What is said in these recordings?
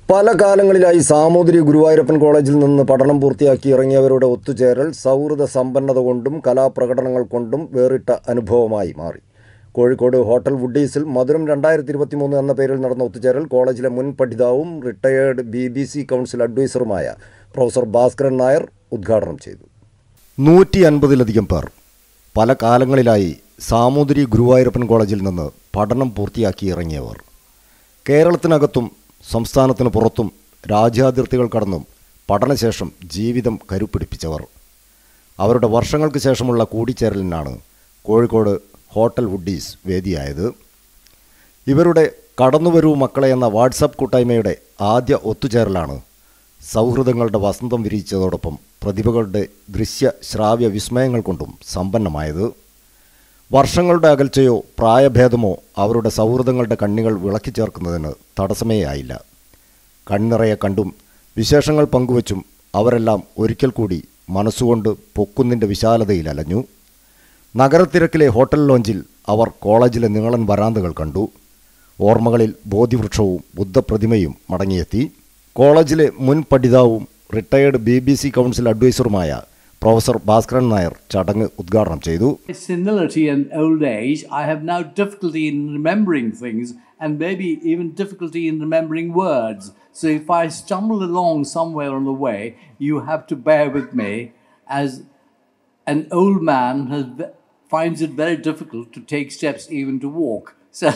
പല കാലങ്ങളിലായി സാമൂതിരി ഗുരുവായൂരപ്പൻ കോളേജിൽ നിന്ന് പഠനം പൂർത്തിയാക്കി ഇറങ്ങിയവരുടെ ഒത്തുചേരൽ സൗഹൃദ സമ്പന്നത കൊണ്ടും കലാപ്രകടനങ്ങൾ കൊണ്ടും വേറിട്ട അനുഭവമായി മാറി കോഴിക്കോട് ഹോട്ടൽ വുഡീസിൽ മധുരം രണ്ടായിരത്തി ഇരുപത്തി മൂന്ന് എന്ന പേരിൽ നടന്ന ഒത്തുചേരൽ കോളേജിലെ മുൻ പഠിതാവും retired B B C council അഡ്വൈസറുമായ പ്രൊഫസർ ഭാസ്കരൻ നായർ ഉദ്ഘാടനം ചെയ്തു നൂറ്റി അൻപതിലധികം പേർ പല കാലങ്ങളിലായി സാമൂതിരി ഗുരുവായൂരപ്പൻ കോളേജിൽ നിന്ന് പഠനം പൂർത്തിയാക്കി ഇറങ്ങിയവർ കേരളത്തിനകത്തും സംസ്ഥാനത്തിന് പുറത്തും രാജ്യാതിർത്തികൾ കടന്നും പഠനശേഷം ജീവിതം കരുപ്പിടിപ്പിച്ചവർ അവരുടെ വർഷങ്ങൾക്ക് ശേഷമുള്ള കൂടിച്ചേരലിനാണ് കോഴിക്കോട് ഹോട്ടൽ വുഡീസ് വേദിയായത് ഇവരുടെ കടന്നുവരൂ മക്കളെ എന്ന വാട്സപ്പ് കൂട്ടായ്മയുടെ ആദ്യ ഒത്തുചേരലാണ് സൗഹൃദങ്ങളുടെ വസന്തം വിരിയിച്ചതോടൊപ്പം പ്രതിഭകളുടെ ദൃശ്യ ശ്രാവ്യ വിസ്മയങ്ങൾ കൊണ്ടും സമ്പന്നമായത് വർഷങ്ങളുടെ അകൽച്ചയോ പ്രായഭേദമോ അവരുടെ സൗഹൃദങ്ങളുടെ കണ്ണികൾ വിളക്കി ചേർക്കുന്നതിന് തടസ്സമേ ആയില്ല കണ്ണിറയെ കണ്ടും വിശേഷങ്ങൾ പങ്കുവച്ചും അവരെല്ലാം ഒരിക്കൽ കൂടി മനസ്സുകൊണ്ട് പൊക്കുന്നിൻ്റെ വിശാലതയിൽ അലഞ്ഞു നഗരത്തിരക്കിലെ ഹോട്ടൽ ലോഞ്ചിൽ അവർ കോളേജിലെ നീളൻ വരാന്തകൾ കണ്ടു ഓർമ്മകളിൽ ബോധിവൃക്ഷവും ബുദ്ധപ്രതിമയും മടങ്ങിയെത്തി കോളേജിലെ മുൻ പഠിതാവും retired B B C council അഡ്വൈസറുമായ പ്രൊഫസർ ഭാസ്കരൻ നായർ ചടങ്ങ് ഉദ്ഘാടനം ചെയ്തു senility and old age, I have now difficulty in remembering things and maybe even difficulty in remembering words. So if I stumble along somewhere on the way, you have to bear with me as an old man has, finds it very difficult to take steps even to walk. So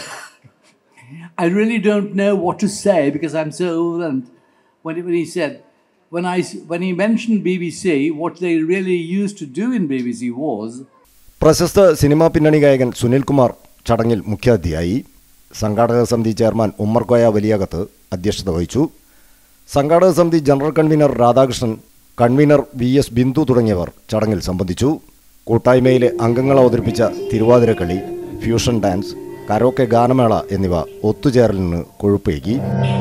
I really don't know what to say because I'm so old. And when, when he said, when, I, when he mentioned BBC, what they really used to do in BBC was പ്രശസ്ത സിനിമാ പിന്നണി ഗായകൻ സുനിൽകുമാർ ചടങ്ങിൽ മുഖ്യാതിഥിയായി സംഘാടക സമിതി chairman Ummer Koya Valiyakath അധ്യക്ഷത വഹിച്ചു സംഘാടക സമിതി general convener Radhakrishnan convener V S Bindu തുടങ്ങിയവർ ചടങ്ങിൽ സംബന്ധിച്ചു കൂട്ടായ്മയിലെ അംഗങ്ങൾ അവതരിപ്പിച്ച തിരുവാതിരക്കളി ഫ്യൂഷൻ ഡാൻസ് കരോക്കെ ഗാനമേള എന്നിവ ഒത്തുചേരലിന് കൊഴുപ്പേകി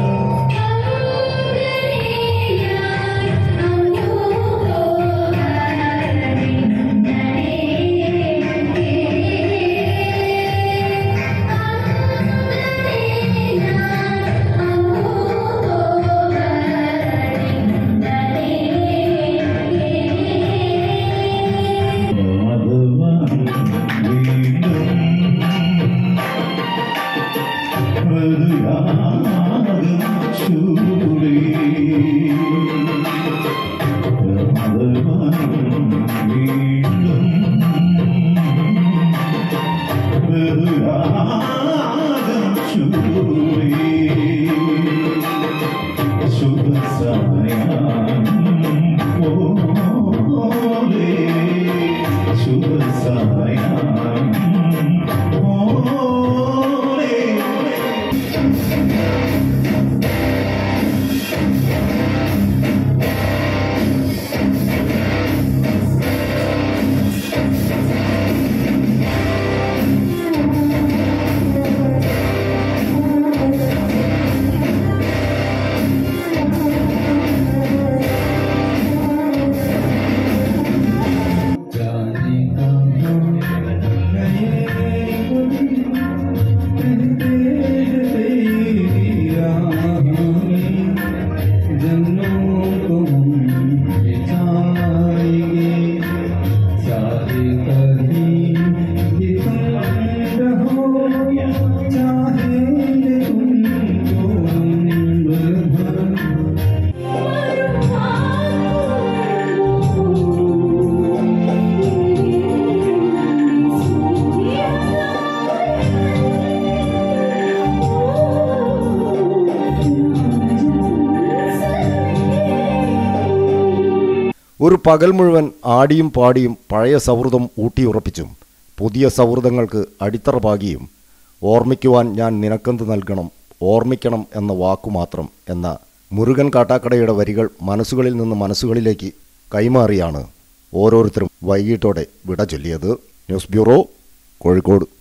ഒരു പകൽ മുഴുവൻ ആടിയും പാടിയും പഴയ സൗഹൃദം ഊട്ടിയുറപ്പിച്ചും പുതിയ സൗഹൃദങ്ങൾക്ക് അടിത്തറ പാകിയും ഓർമ്മിക്കുവാൻ ഞാൻ നിനക്കെന്ത് നൽകണം ഓർമ്മിക്കണം എന്ന വാക്കുമാത്രം എന്ന മുരുകൻ കാട്ടാക്കടയുടെ വരികൾ മനസ്സുകളിൽ നിന്ന് മനസ്സുകളിലേക്ക് കൈമാറിയാണ് ഓരോരുത്തരും വൈകിട്ടോടെ വിട ചൊല്ലിയത് ന്യൂസ് ബ്യൂറോ കോഴിക്കോട്